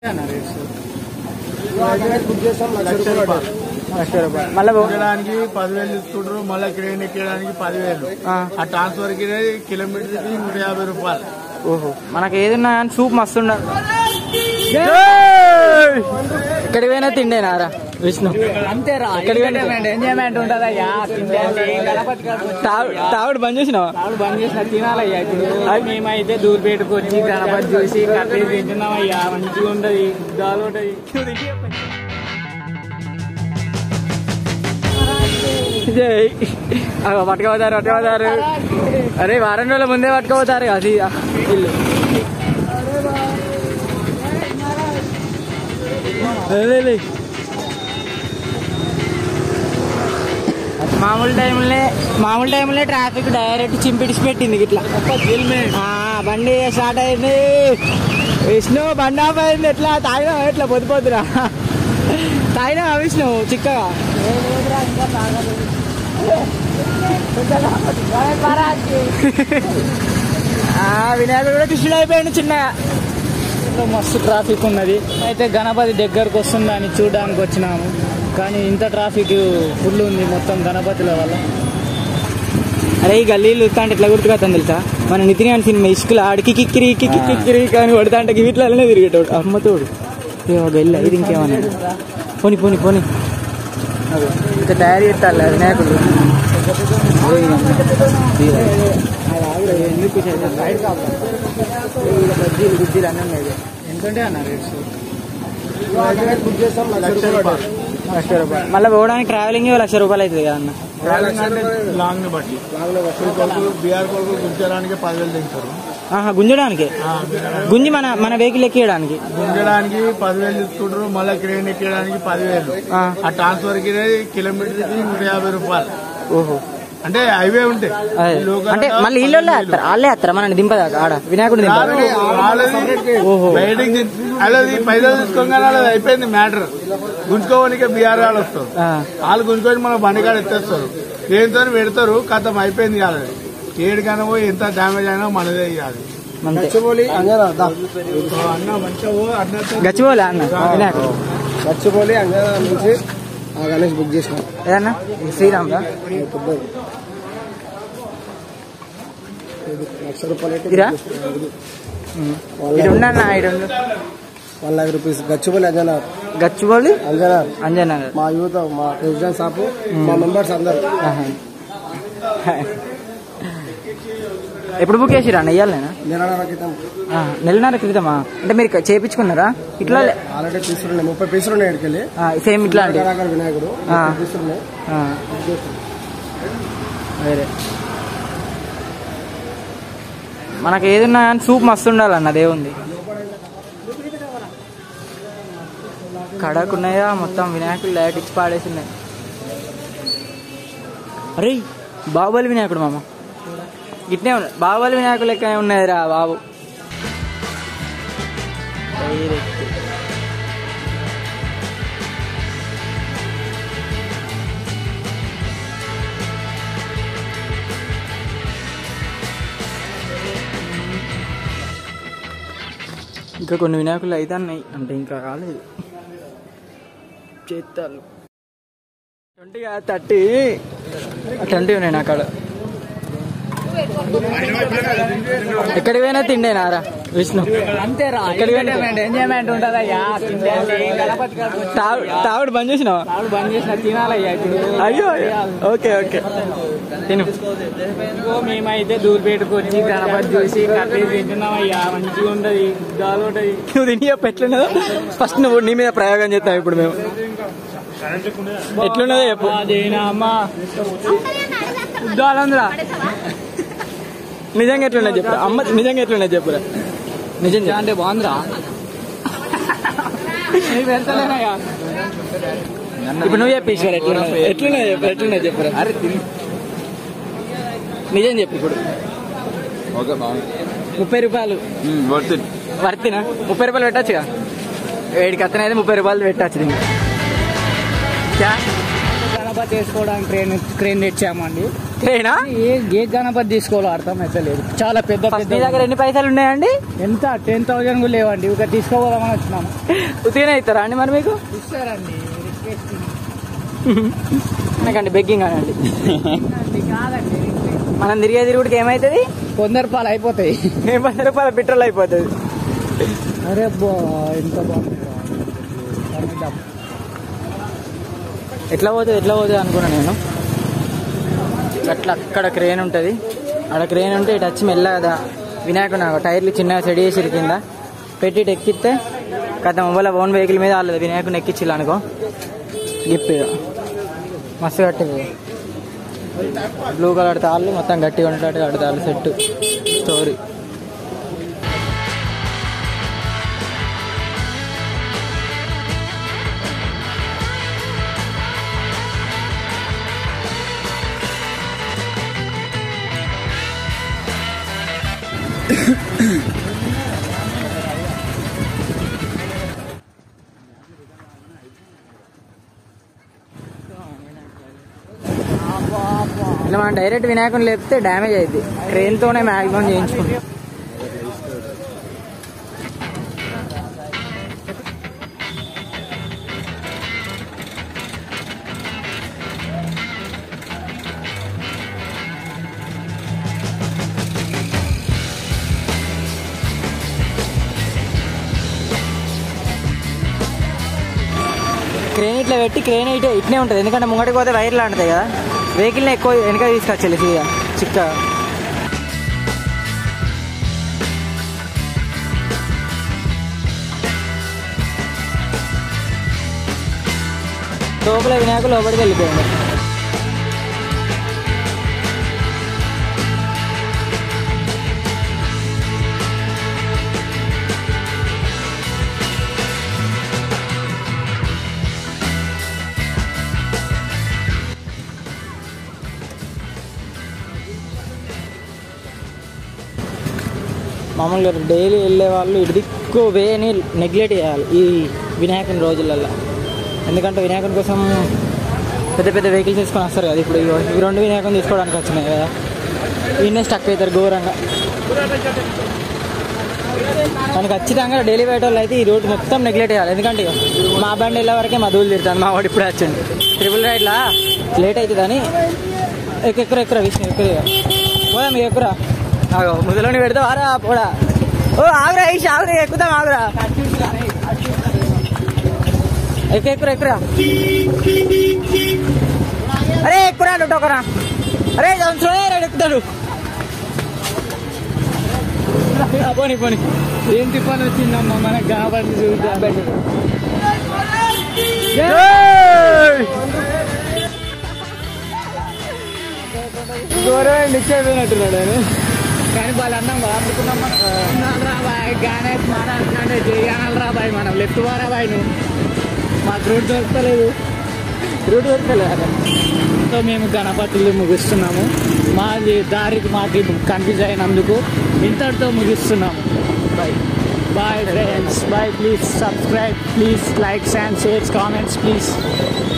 Book చేస్తాం లక్ష రూపాయలు లక్ష రూపాయలు మళ్ళీ ఎక్కడానికి పదివేలు తీసుకుంటారు మళ్ళీ క్రేన్ ఎక్కడానికి పదివేలు ఆ. ఆ ట్రాన్స్ఫర్ కి కిలోమీటర్ కి నూట యాభై రూపాయలు ఓహో మనకి ఏదున్నా కానీ సూప్ మస్తు ఉండాలి ఎక్కడికి పోయినా తిండేనారా విష్ణు అంతేరా ఎక్కడికి పోయినా ఎంజాయ్మెంట్ ఎంజాయ్మెంట్ ఉంటదయ్యా తింటే గణపతి గారు తాగు- తాగుడు బంద్ చేసినావా తాడు బంద్ చేసిన తినాలయ్యా ఇప్పుడు మేమైతే దూరిపేటకు వచ్చి గణపతి చూసి కట్టేసి తింటున్నామయ్యా మంచిగా ఉంటది గాలు ఉంటది జై అగో పట్టుకోపోతారు పట్టుకోపోతారు అరే వారం రోజుల ముందే పట్టుకోపోతారు అది వీళ్ళు లే, లే. మామూలు టైంలో మామూలు టైంలో ట్రాఫిక్ డైరెక్ట్ చింపిడిచి పెట్టింది ఇట్లా ఆ, బండి స్టార్ట్ అయింది విష్ణు బండి ఆఫ్ అయింది ఎట్లా తాగినా ఎట్లా పొద్దు పొద్దురా తాగినా విష్ణు చిక్కగా ఆ, వినాయకుడు కూడా కృష్ణుడు అయిపోయాడు చిన్నగా ఇంట్లో మస్తు ట్రాఫిక్ ఉన్నది అయితే గణపతి దగ్గరకు వస్తుందని చూడడానికి వచ్చినాము కానీ ఇంత ట్రాఫిక్ ఫుల్ ఉంది మొత్తం గణపతుల వల్ల అరే ఈ గల్లీలు అంటే ఎట్లా గుర్తుకొస్తాను తెలుసా మన నితిన్ గారి సినిమా ఇసుకలు ఆడికి కిక్కిరి కిక్కి కిక్కిరి కానీ కొడతా అంటే వీటిలోనే తిరిగేటోడు అమ్మతోడు ఏవో గల్లి ఇది ఇంకేమన్నా పోని పోని పోని అదే ఇంకా తయారు చేస్తారు వినాయకుడు ఎందుకు బజ్జీలు గుజ్జీలు అన్నీ ఉన్నాయి ఎంతంటే అన్న రేట్స్ బుక్ చేస్తాం లక్ష రూపాయలు లక్ష రూపాయలు మళ్ళీ పోవడానికి ట్రావెలింగ్ లక్ష రూపాయలు అవుతుంది కదా అన్న లాంగ్ ని బట్టి కొడుకు బీఆర్ కొడుకు గుర్తించడానికి పదివేలు తింటారు ఆహా గుంజడానికి గుంజి మన మన వెహికల్ ఎక్కియడానికి గుంజడానికి పదివేలు తీసుకుంటారు మళ్ళీ క్రేన్ ఎక్కడానికి పదివేలు ఆ. ఆ ట్రాన్స్ఫర్ కి కిలోమీటర్ కి నూట యాభై రూపాయలు ఓహో అంటే హైవే ఉంటాయి అదే. ఈ లోకల్ అంటే మళ్ళీ ఇల్లు వాళ్ళే వస్తారా మన దింపదాకా ఆడ వినాయకుడు కాదు, దింపదా వాళ్ళది ఓహో. బయటికి ది- వాళ్ళది పైసలు తీసుకోగానే వాళ్ళది అయిపోయింది మ్యాటర్ గుంజుకోవడానికి బీఆర్ వాళ్ళు వస్తారు ఆ. వాళ్ళు గుంజుకొని మన బండి కాడ ఎత్తేస్తారు దేంతో పెడతారు కథం అయిపోయింది కాదు ఏడుకైనా పోయి ఎంత డ్యామేజ్ అయినా మనదే కాదు అంతే అన్న మంచిగా పో, అన్నతో గచ్చిపోలే అన్న వినాయకుడు గచ్చిపోలి అంజనా నుంచి గణేష్ బుక్ చేసిన ఏదన్నా ఇది శ్రీరామ్ రా లక్ష రూపాయలు ఇరా ఇది ఉండన్న ఇది ఉండు వన్ లాక్ రూపీస్ గచ్చిపోలి అంజనా గచ్చిబౌలి అంజనా అంజనగర్ మా యూత్ మా ప్రెసిడెంట్ షాప్ మా మెంబర్స్ అందరు ఆహా. ఎప్పుడు బుక్ చేసిరా అన్న ఇయ్యాలనేనా నెల క్రితం నెలన్నర క్రితమా అంటే మీరు చేపించుకున్నారా ఇట్లా లే- ఆల్రెడీ తీసుకున్నాయి ముప్పై పీసులు ఉన్నాయి ఇక్కడికి వెళ్ళి ఆ, సేమ్ ఇట్లా అండి రకరకాల వినాయకుడు ఆ. ముప్పై పీసులు ఉన్నాయి ఆ. వేరే మనకి ఏదున్నా కానీ సూప్ మస్తు ఉండాలన్న దేవుంది కడకున్నాయా మొత్తం వినాయకుడు లైట్ ఇచ్చి పాడేసినాయి అరే బాహుబలి వినాయకుడు మామ ఇట్నే ఉన్నాయి బాహుబలి వినాయకుడు లెక్కనే ఉన్నది రా బాబు డైరెక్ట్ ఇంకా కొన్ని వినాయకులు అయితే ఉన్నాయి అంటే ఇంకా కాలేదు చేస్తాలు ట్వంటీ కాదు థర్టీ ట్వంటీ ఉన్నాయి నా కాడ ఎక్కడికి పోయినా తిండేనారా విష్ణు అంతేరా ఎక్కడికి పోయినా ఎంజాయ్మెంట్ ఎంజాయ్మెంట్ ఉంటదయ్యా తింటే గణపతి గారు తాగు- తాగుడు బంద్ చేసినావా తాడు బంద్ చేసిన తినాలయ్యా ఇప్పుడు అయ్యో అయ్యో. ఓకే ఓకే తిను ఇదిగో మేమైతే దూరిపేటకు వచ్చి గణపతి చూసి కట్టేసి తింటున్నామయ్యా మంచిగా ఉంటది గాలు ఉంటది నువ్వు తిని చెప్పు ఎట్లున్నదో ఫస్ట్ నువ్వు నీ మీద ప్రయోగం చేస్తావు ఇప్పుడు మేము ఎట్లున్నదో చెప్పు అదేనా అమ్మా ఉద్దాలంద్రా నిజంగా ఎట్లున్నది చెప్పు అమ్మ నిజంగా ఎట్లున్నది చెప్పురా నిజం చెప్పు. అంటే బాగుందిరా నీకు పెడతలేనయ్యా ఇప్పుడు నువ్వు చెప్పు ఈశ్వర్ ఎట్లున్నది ఎట్లున్నది చెప్పు ఎట్లున్నది చెప్పురా అరే నిజం చెప్పు ఇప్పుడు ఓకే బాగుంది ముప్పై రూపాయలు వర్త్ వర్తినా ముప్పై రూపాయలు పెట్టచ్చుగా ఏడికి అతనైతే ముప్పై రూపాయలు పెట్టచ్చు దీనికి క్యా గణపతి వేసుకోవడానికి క్రేన్ క్రేన్ తెచ్చామండి క్రేనా ఏ ఏ గణపతి తీసుకోవాలో అర్థం అయితే లేదు చాలా పెద్ద ఫస్ట్ మీ పెద్ద దగ్గర ఎన్ని పైసలు ఉన్నాయండి ఎంత టెన్ థౌసండ్ కూడా లేవండి ఇక తీసుకోపోదామని వచ్చినాము ఉతిగానే ఇస్తారా అండి మరి మీకు ఇస్తారండి నాకండి బెగ్గింగ్ అనండి కాదండి మనం తిరిగే తిరుగుడికి ఏమవుతుంది వంద రూపాయలు అయిపోతాయి ఏ పది రూపాయల పెట్రోల్ అయిపోతుంది అరే బా ఎంత బాగుంది అమితాబ్. ఎట్లా పోతుంది ఎట్లా పోతుంది అనుకున్నా నేను అట్లా అక్కడ క్రేన్ ఉంటుంది అక్కడ క్రేన్ ఉంటే ఇటు వచ్చి మెల్లగా వినాయకుడు నాకు టైర్లు చిన్నగా సెడి చేసి కింద పెట్టి ఇటు ఎక్కిస్తే కథ మొబైల్ ఓన్ వెహికల్ మీద వాళ్ళది వినాయకుడిని ఎక్కించిల్లు అనుకో గిప్ ఇక. మస్తు కట్టింది బ్లూ కలర్ తాళ్ళు మొత్తం గట్టిగా ఉండేటట్టు కడతాళ్ళు సెట్ స్టోరీ ఇలా మనం డైరెక్ట్ వినాయకుని లేపితే డ్యామేజ్ అయింది ట్రైన్తోనే మ్యాక్సిమం చేయించుకుంటాం క్రేన్ ఇట్లా పెట్టి క్రేన్ ఇటే ఇట్నే ఉంటుంది ఎందుకంటే ముంగటికి పోతే వైర్లు అంటాయి కదా వెహికల్ని ఎక్కువ వెనక తీసుకొచ్చాలి సీదా చిక్క లోపల వినాయకుడు లోపలికి వెళ్ళిపోయింది మామూలుగా డైలీ వెళ్ళే వాళ్ళు ఇటు దిక్కు వేని నెగ్లెక్ట్ చేయాలి ఈ వినాయకుని రోజులల్లో ఎందుకంటే వినాయకుని కోసం పెద్ద పెద్ద వెహికల్స్ తీసుకొని వస్తారు కదా ఇప్పుడు ఇగో ఈ రెండు వినాయకుని తీసుకోవడానికి వచ్చినాయి కదా ఈయనే స్టక్ అవుతారు ఘోరంగా మనకు ఖచ్చితంగా డైలీ పోయే వాళ్ళు అయితే ఈ రోడ్ మొత్తం నెగ్లెక్ట్ చేయాలి ఎందుకంటే ఇగో మా బండి వెళ్ళే వరకే మా దూలు తిరుగుతాను మా వాడు ఇప్పుడే వచ్చింది ట్రిపుల్ రైడ్లా లేట్ అవుతుందని ఎక్కడ ఎక్కడ విషయం ఎక్కడ పోదా మీకు ఎక్కురా ఆగో ముదలోని పెడితే వారా పోడా ఓ ఆగురా ఈష్ ఆగురా ఎక్కుదాం ఆగురా ఎక్కు ఎక్కురా ఎక్కురా అరే ఎక్కురా ఒకరా అరే స్లో ఎక్కుతాడు ఆ, పోనీ పోనీ ఏం తిప్పని వచ్చిందమ్మా మనకు గణపతి చూద్దాం ఘోరమైన నిశ్చయిపోయినట్టున్నాడు ఆయన కానీ వాళ్ళు అన్నాం కదా అనుకున్నాం మనం అన్నాను రా బాయ్ గణేష్ మన అంటే చేయాలి రా బాయ్ మనం లెఫ్ట్ వారా బాయ్ నువ్వు మాకు రోడ్ దొరకలేదు రూట్ దొరకలేదు సో మేము గణపతులు ముగిస్తున్నాము మాది దారికి మాకి కన్ఫ్యూజ్ అయినందుకు ఇంతటితో ముగిస్తున్నాము bye bye friends bye please subscribe please likes and shares comments please